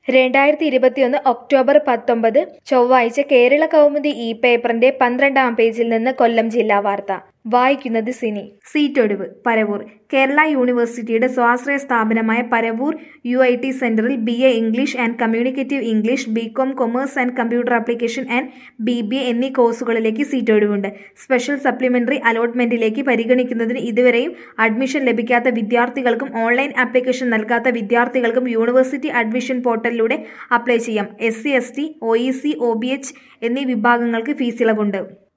രണ്ടായിരത്തി ഇരുപത്തിയൊന്ന് ഒക്ടോബർ പത്തൊമ്പത് ചൊവ്വാഴ്ച കേരള കൗമുദി ഇ പേപ്പറിന്റെ പന്ത്രണ്ടാം പേജിൽ നിന്ന് കൊല്ലം ജില്ലാ വാർത്ത വായിക്കുന്നത് സിനി സീറ്റൊഴിവ് പരവൂർ കേരള യൂണിവേഴ്സിറ്റിയുടെ സ്വാശ്രയ സ്ഥാപനമായ പരവൂർ യു ഐ ടി സെന്ററിൽ B A English and communicative English B Com commerce and computer application and B B A എന്നീ കോഴ്സുകളിലേക്ക് സീറ്റ് ഒഴിവുണ്ട് സ്പെഷ്യൽ സപ്ലിമെന്ററി അലോട്ട്മെന്റിലേക്ക് പരിഗണിക്കുന്നതിന് ഇതുവരെയും അഡ്മിഷൻ ലഭിക്കാത്ത വിദ്യാർത്ഥികൾക്കും ഓൺലൈൻ ആപ്ലിക്കേഷൻ നൽകാത്ത വിദ്യാർത്ഥികൾക്കും യൂണിവേഴ്സിറ്റി അഡ്മിഷൻ പോർട്ടലിലൂടെ അപ്ലൈ ചെയ്യാം S C S T O E C O B H എന്നീ വിഭാഗങ്ങൾക്ക് ഫീസ് ഇളവുണ്ട്